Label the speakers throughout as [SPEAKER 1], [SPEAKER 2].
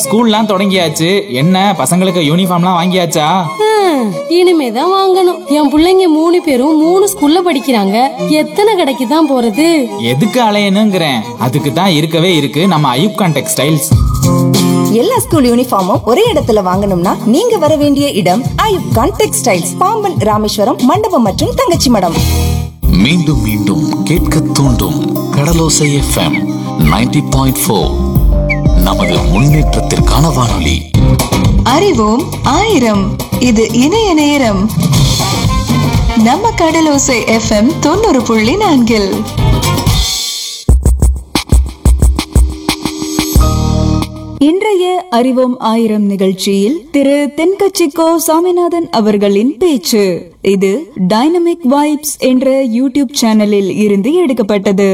[SPEAKER 1] ஸ்கூல்லாம் தொடங்கியாச்சு என்ன பசங்களுக்கு யூனிஃபார்ம்லாம் வாங்கியாச்சா
[SPEAKER 2] ஹம், இனிமேதான் வாங்கணும் என் புள்ளைங்க மூணு பேரும் மூணு ஸ்கூல்ல படிக்கிறாங்க எத்தனை கடைக்கு தான் போறது
[SPEAKER 1] எதுக்கு அலையணுங்கிறேன் அதுக்கு தான் இருக்கவே இருக்கு நம்ம ஐயூப் கான் டெக்ஸ்டைல்ஸ்
[SPEAKER 3] எல்லா ஸ்கூல் யூனிஃபார்மும் ஒரே இடத்துல வாங்கணும்னா நீங்க வர வேண்டிய இடம் ஐயூப் கான் டெக்ஸ்டைல்ஸ் பாம்பன் ராமேஸ்வரம் மண்டபம் மற்றும் தங்கச்சி மடம்
[SPEAKER 4] மீண்டும் மீண்டும் கேட்க தூண்டும் கடலோசை எஃப்எம் 90.4 பாயிண்ட் ஃபோர் நமது முன்னேற்றத்திற்கான வானொலி
[SPEAKER 5] அறிவோம் ஆயிரம் இது இணைய நேரம் நம்ம கடலோசை எஃப்எம் தொண்ணூறு புள்ளி நான்கில்
[SPEAKER 6] இன்றைய அறிவோம் ஆயிரம் நிகழ்ச்சியில் திரு தென்கட்சிக்கோ சாமிநாதன் அவர்களின் பேச்சு இது டைனமிக் வைப்ஸ் என்ற யூடியூப் சேனலில் இருந்து எடுக்கப்பட்டது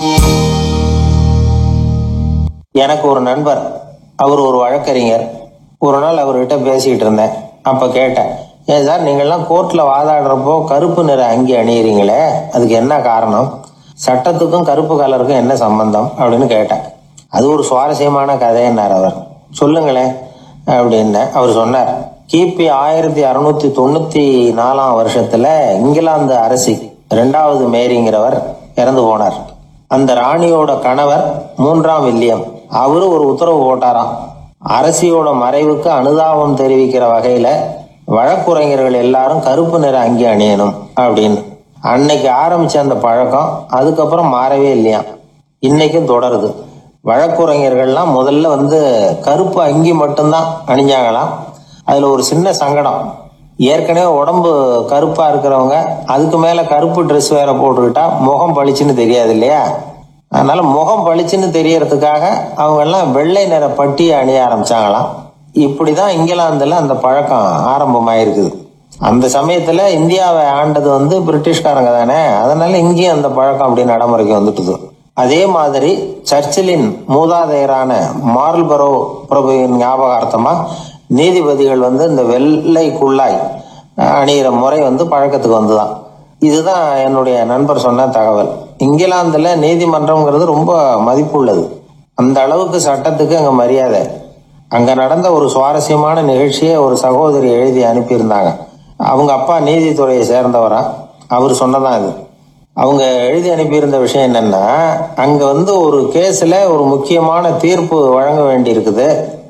[SPEAKER 7] எனக்கு ஒரு நண்பர் அவர் ஒரு வழக்கறிஞர் ஒரு நாள் அவர்கிட்ட பேசிக்கிட்டு இருந்தேன் அப்போ கேட்டேன் ஏன் சார் நீங்கள்லாம் கோர்ட்டில் வாதாடுறப்போ கருப்பு நிற அங்கி அணியிறீங்களே அதுக்கு என்ன காரணம் சட்டத்துக்கும் கருப்பு கலருக்கும் என்ன சம்பந்தம் அப்படின்னு கேட்டேன் அது ஒரு சுவாரஸ்யமான கதைன்னார் அவர் சொல்லுங்களேன் அப்படின்னு அவர் சொன்னார் கிபி ஆயிரத்தி அறுநூத்தி தொண்ணூத்தி நாலாம் வருஷத்துல இங்கிலாந்து அரசி ரெண்டாவது மேரிங்கிறவர் இறந்து போனார் அந்த ராணியோட கணவர் மூன்றாம் வில்லியம் அவரு ஒரு உத்தரவு போட்டாராம் அரசியோட மறைவுக்கு அனுதாபம் தெரிவிக்கிற வகையில வழக்குரைஞர்கள் எல்லாரும் கருப்பு நிற அங்கி அணியணும் அப்படின்னு அன்னைக்கு ஆரம்பிச்ச அந்த பழக்கம் அதுக்கப்புறம் மாறவே இல்லையாம் இன்னைக்கும் தொடருது வழக்குரைஞர்கள்லாம் முதல்ல வந்து கருப்பு அங்கி மட்டும்தான் அணிஞ்சாங்களாம் அதுல ஒரு சின்ன சங்கடம் ஏற்கனவே உடம்பு கருப்பா இருக்கிறவங்க அதுக்கு மேல கருப்பு ட்ரெஸ் வேற போட்டுக்கிட்டா முகம் பளிச்சுன்னு தெரியாது இல்லையா அதனால முகம் பளிச்சுன்னு தெரியறதுக்காக அவங்க எல்லாம் வெள்ளை நிற பட்டி அணிய ஆரம்பிச்சாங்களாம் இப்படிதான் இங்கிலாந்துல அந்த பழக்கம் ஆரம்பமாயிருக்குது அந்த சமயத்துல இந்தியாவை ஆண்டது வந்து பிரிட்டிஷ்காரங்க தானே அதனால இங்கேயும் அந்த பழக்கம் அப்படி நடைமுறைக்கு வந்துட்டுது அதே மாதிரி சர்ச்சிலின் மூதாதையரான மார்ல்பரோ பிரபுவின் ஞாபகார்த்தமா நீதிபதிகள் வந்து இந்த வெள்ளை குள்ளாய் அணியிற முறை வந்து பழக்கத்துக்கு வந்துதான் இதுதான் என்னுடைய நண்பர் சொன்ன தகவல் இங்கிலாந்துல நீதிமன்றம்ங்கிறது ரொம்ப மதிப்புள்ளது அந்த அளவுக்கு சட்டத்துக்கு அங்க மரியாதை அங்க நடந்த ஒரு சுவாரஸ்யமான நிகழ்ச்சியை ஒரு சகோதரி எழுதி அனுப்பியிருந்தாங்க அவங்க அப்பா நீதித்துறையை சேர்ந்தவரா அவர் சொன்னதான் இது அவங்க எழுதி அனுப்பியிருந்த விஷயம் என்னன்னா அங்க வந்து ஒரு கேஸ்ல ஒரு முக்கியமான தீர்ப்பு வழங்க வேண்டியிருக்குது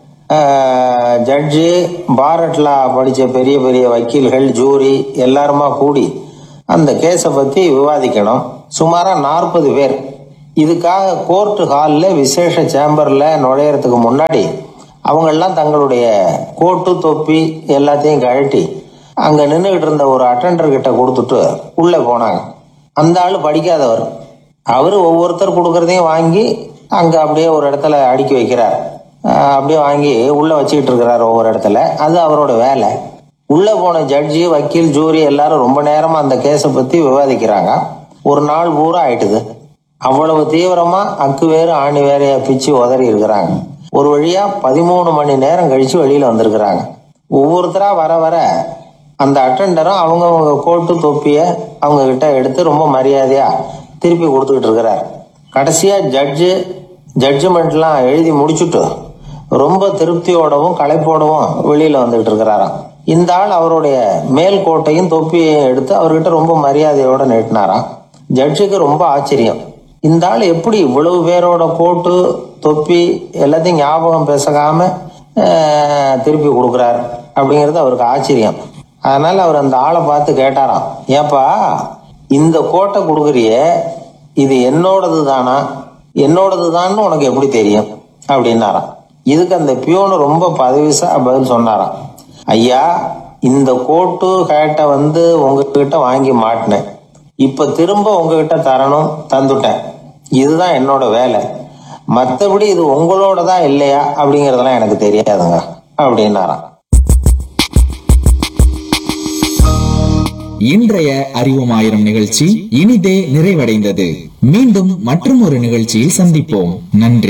[SPEAKER 7] ஆஹ், ஜட்ஜி பாரட்லா படிச்ச பெரிய பெரிய வக்கீல்கள் ஜூரி எல்லாருமா கூடி அந்த கேஸை பத்தி விவாதிக்கணும் சுமாரா நாற்பது பேர் இதுக்காக கோர்ட் ஹாலில் விசேஷ சேம்பர்ல நுழையறதுக்கு முன்னாடி அவங்கெல்லாம் தங்களுடைய கோட்டு தொப்பி எல்லாத்தையும் கழட்டி அங்க நின்றுகிட்டு இருந்த ஒரு அட்டெண்டர் கிட்ட கொடுத்துட்டு உள்ள போனாங்க அந்த ஆள் படிக்காதவர் அவரு ஒவ்வொருத்தர் கொடுக்கறதையும் வாங்கி அங்க அப்படியே ஒரு இடத்துல அடுக்கி வைக்கிறார் ஆஹ் அப்படியே வாங்கி உள்ள வச்சுக்கிட்டு இருக்கிறார் ஒவ்வொரு இடத்துல அது அவரோட வேலை உள்ள போன ஜட்ஜி வக்கீல் ஜூரி எல்லாரும் ரொம்ப நேரமா அந்த கேஸை பத்தி விவாதிக்கிறாங்க ஒரு நாள் பூரா ஆயிட்டுது அவ்வளவு தீவிரமா அக்கு வேறு ஆணி வேறைய பிச்சு உதறி இருக்கிறாங்க ஒரு வழியா பதிமூணு மணி நேரம் கழிச்சு வெளியில வந்திருக்கிறாங்க ஒவ்வொருத்தரா வர வர அந்த அட்டெண்டரும் அவங்கவங்க கோட்டு தொப்பிய அவங்க கிட்ட எடுத்து ரொம்ப மரியாதையா திருப்பி கொடுத்துக்கிட்டு இருக்கிறார் கடைசியா ஜட்ஜு ஜட்ஜ்மெண்ட்லாம் எழுதி முடிச்சுட்டு ரொம்ப திருப்தியோடவும் களைப்போடவும் வெளியில வந்துகிட்டு இருக்கிறாராம் இந்த ஆள் அவருடைய மேல் கோட்டையும் தொப்பியையும் எடுத்து அவர்கிட்ட ரொம்ப மரியாதையோட நீட்டினாராம் ஜட்ஜுக்கு ரொம்ப ஆச்சரியம் இந்த ஆள் எப்படி இவ்வளவு பேரோட கோட்டு தொப்பி எல்லாத்தையும் ஞாபகம் பேசகாம ஆஹ், திருப்பி கொடுக்குறார் அப்படிங்கிறது அவருக்கு ஆச்சரியம் அதனால அவர் அந்த ஆளை பார்த்து கேட்டாராம் ஏப்பா இந்த கோட்டை கொடுக்குறியே இது என்னோடது தானா என்னோடது தான்னு உனக்கு எப்படி தெரியும் அப்படின்னாராம் இதுக்கு அந்த பியோனு ரொம்ப பதவிசா பதில் சொன்னாராம் ஐயா இந்த கோட்டு ஹேட்டை வந்து உங்ககிட்ட வாங்கி மாட்டினேன் இப்ப திரும்ப உங்ககிட்ட தரணும் தந்துட்டேன் இதுதான் என்னோட வேலை மத்தபடி இது உங்களோடதா இல்லையா அப்படிங்கறதெல்லாம் எனக்கு தெரியாதுங்க அப்படின்னாராம்
[SPEAKER 1] இன்றைய அறிவோம் ஆயிரம் நிகழ்ச்சி இனிதே நிறைவடைந்தது மீண்டும் மற்றும் ஒரு நிகழ்ச்சியில் சந்திப்போம் நன்றி